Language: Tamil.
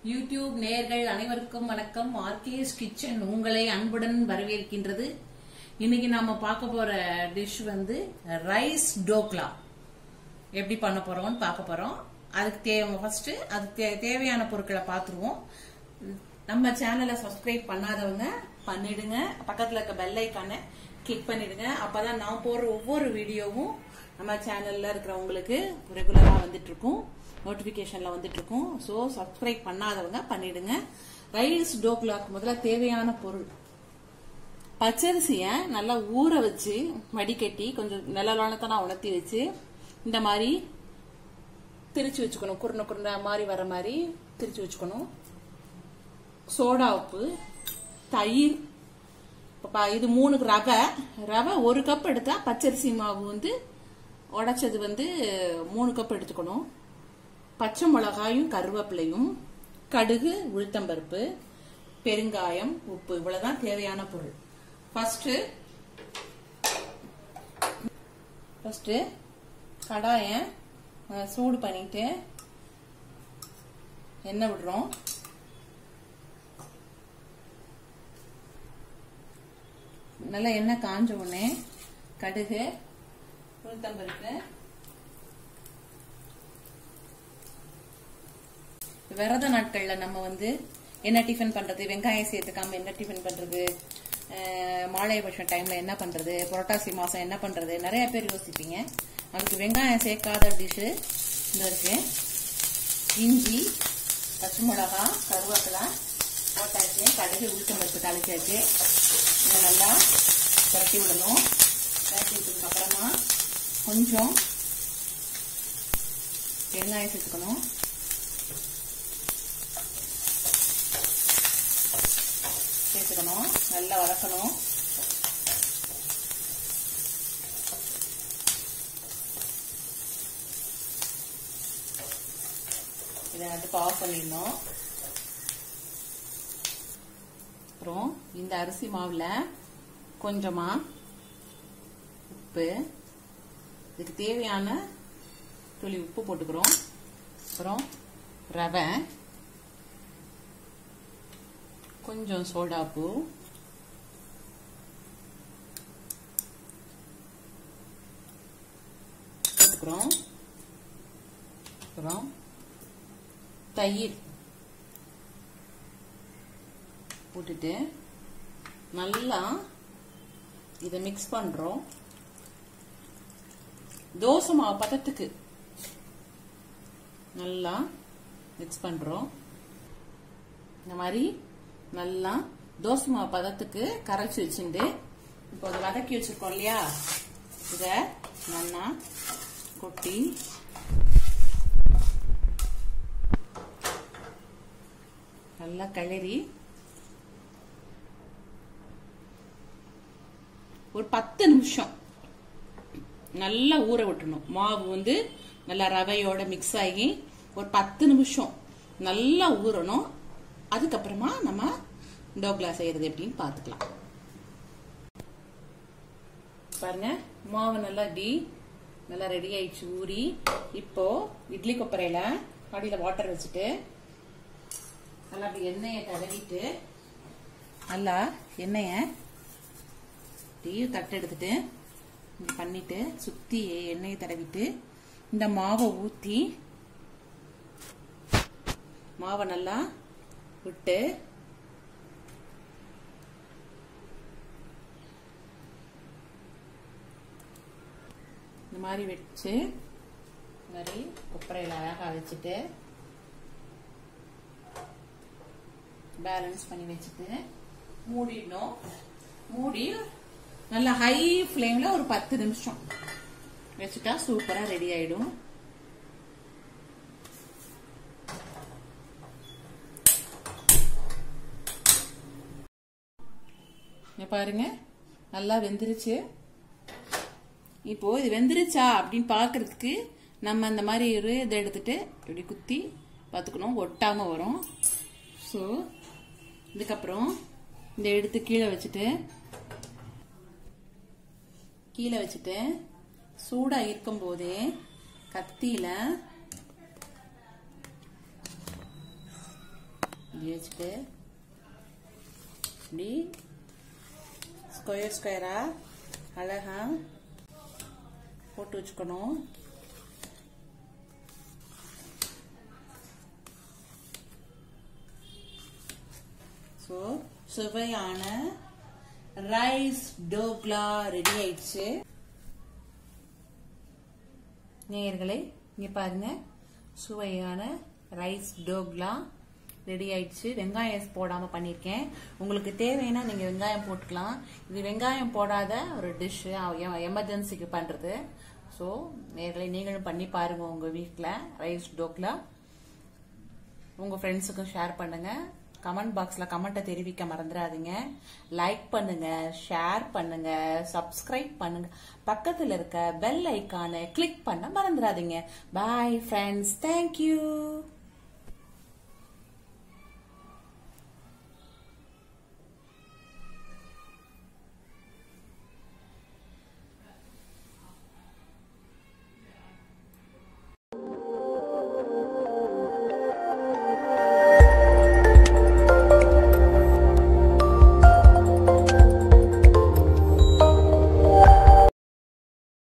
யூடியூப் நேயர்கள் அனைவருக்கும் வணக்கம் ஆர்கேஸ் கிச்சன் உங்களை அன்புடன் வரவேற்கின்றது இன்னைக்கு நாம பார்க்க போற டிஷ் வந்து ரைஸ் டோக்லா எப்படி பண்ண போறோம்னு பார்க்க போறோம் அதுக்கு தேவை ஃபர்ஸ்ட் அதுக்கு தே- தேவையான பொருட்களை பார்த்துருவோம் நம்ம சேனலை சப்ஸ்கிரைப் பண்ணாதவங்க பண்ணிடுங்க பக்கத்துல இருக்க பெல் ஐக்கானை கிளிக் பண்ணிடுங்க அப்பதான் நான் போடுற ஒவ்வொரு வீடியோவும் நம்ம சேனல்ல இருக்கிறவங்களுக்கு ரெகுலரா வந்துட்டு இருக்கும் நோட்டிபிகேஷன்ல வந்துட்டு இருக்கும் ஸோ சப்ஸ்கிரைப் பண்ணாதவங்க பண்ணிடுங்க ரைஸ் டோக்லாக்கு முதல்ல தேவையான பொருள் பச்சரிசிய நல்லா ஊற வச்சு வடிகட்டி கொஞ்சம் நிலலானத்தனா உணர்த்தி வச்சு இந்த மாதிரி திரிச்சு வச்சுக்கணும் குருணை குருணை மாதிரி வர மாதிரி திரிச்சு வச்சுக்கணும் சோடா உப்பு தயிர் இப்ப பா- இது மூணுக்கு ரவை ரவை ஒரு கப் எடுத்தா பச்சரிசி மாவு வந்து உடைச்சது வந்து மூணு கப் எடுத்துக்கணும் பச்சை மிளகாயும் கருவேப்பிலையும் கடுகு உளுத்தம்பருப்பு பெருங்காயம் உப்பு இவ்வளவுதான் தேவையான பொருள் ஃபர்ஸ்ட் ஃபர்ஸ்ட் கடாயை அஹ், சூடு பண்ணிட்டு எண்ணெய் விடுறோம் நல்லா எண்ணெய் காஞ்ச உடனே கடுகு உளுத்தம்பருப்பு விரத நாட்கள்ல நம்ம வந்து என்ன டிஃபன் பண்றது வெங்காயம் சேர்த்துக்காம என்ன டிஃபன் பண்றது அஹ், மாலையபட்சம் டைம்ல என்ன பண்றது புரட்டாசி மாசம் என்ன பண்றது நிறைய பேர் யோசிப்பீங்க அதுக்கு வெங்காயம் சேர்க்காத டிஷ்ஷு இந்த இருக்கு இஞ்சி பச்சை மிளகா கருவேப்பிலை போட்டாச்சு கடுகு உளுத்தம் பருப்பு தாளிச்சாச்சு இதை நல்லா புரட்டி விடணும் புரட்டி விட்டதுக்கு அப்புறமா கொஞ்சம் வெங்காயம் சேர்த்துக்கணும் சேர்த்துக்கணும் நல்லா வதக்கணும் இதை அடுப்பு ஆஃப் பண்ணிடணும் அப்புறம் இந்த அரிசி மாவுல கொஞ்சமா உப்பு இதுக்கு தேவையான துளி உப்பு போட்டுக்கிறோம் அப்புறம் ரவை கொஞ்சம் சோடாப்பு போட்டுக்கிறோம் அப்புறம் தயிர் போட்டுட்டு நல்லா இதை மிக்ஸ் பண்றோம் தோசை மாவு பதத்துக்கு நல்லா மிக்ஸ் பண்றோம் இந்த மாதிரி நல்லா தோசை மாவு பதத்துக்கு கரைச்சி வச்சுட்டு இப்போ அதை வதக்கி வச்சிருக்கோம் இல்லையா இத நல்லா கொட்டி நல்லா கிளறி ஒரு பத்து நிமிஷம் நல்லா ஊற விட்டுணும் மாவு வந்து நல்லா ரவையோட மிக்ஸ் ஆகி ஒரு பத்து நிமிஷம் நல்லா ஊறணும் அதுக்கப்புறமா நம்ம டோக்லா செய்யறது எப்படின்னு பார்த்துக்கலாம் பாருங்க மாவு நல்லா டி நல்லா ரெடி ஆயிடுச்சு ஊறி இப்போ இட்லி கொப்பரையில அடியில வாட்டர் வச்சுட்டு நல்லா அப்படி எண்ணெயை தடவிட்டு நல்லா எண்ணெயை டீ தட்டு எடுத்துட்டு இப்படி பண்ணிட்டு சுத்தி எண்ணெயை தடவிட்டு இந்த மாவை ஊத்தி மாவை நல்லா விட்டு இந்த மாதிரி வச்சு இந்த மாதிரி குப்பரையில் அழகா வச்சுட்டு பேலன்ஸ் பண்ணி வச்சுட்டு மூடிடணும் மூடி நல்லா ஹை ஃப்ளேம்ல ஒரு பத்து நிமிஷம் வச்சுட்டா சூப்பரா ரெடி ஆயிடும் இங்க பாருங்க நல்லா வெந்துருச்சு இப்போ இது வெந்துருச்சா அப்படின்னு பார்க்கறதுக்கு நம்ம அந்த மாதிரி ஒரு இதை எடுத்துட்டு இப்படி குத்தி பார்த்துக்கணும் ஒட்டாம வரும் ஸோ இதுக்கப்புறம் இந்த எடுத்து கீழே வச்சுட்டு கீழே வச்சுட்டு சூடா இருக்கும் போதே கத்தியில இப்படி வச்சுட்டு இப்படி ஸ்கொயர் ஸ்கொயரா அழகா போட்டு வச்சுக்கணும் ஸோ சுவையான ரைஸ் டோக்லா ரெடி ஆயிடுச்சு நேயர்களே இங்க பாருங்க சுவையான ரைஸ் டோக்லா ரெடி ஆயிடுச்சு வெங்காயம் போடாம பண்ணியிருக்கேன் உங்களுக்கு தேவைன்னா நீங்க வெங்காயம் போட்டுக்கலாம் இது வெங்காயம் போடாத ஒரு டிஷ் எமர்ஜென்சிக்கு பண்றது ஸோ நேர்களை நீங்களும் பண்ணி பாருங்க உங்க வீட்டில் ரைஸ் டோக்லா உங்க ஃப்ரெண்ட்ஸுக்கும் ஷேர் பண்ணுங்க கமெண்ட் பாக்ஸ்ல கமெண்ட்டை தெரிவிக்க மறந்துடாதீங்க லைக் பண்ணுங்க ஷேர் பண்ணுங்க சப்ஸ்கிரைப் பண்ணுங்க பக்கத்துல இருக்க பெல் ஐக்கானை கிளிக் பண்ண மறந்துடாதீங்க பாய் ஃப்ரெண்ட்ஸ் தேங்க்யூ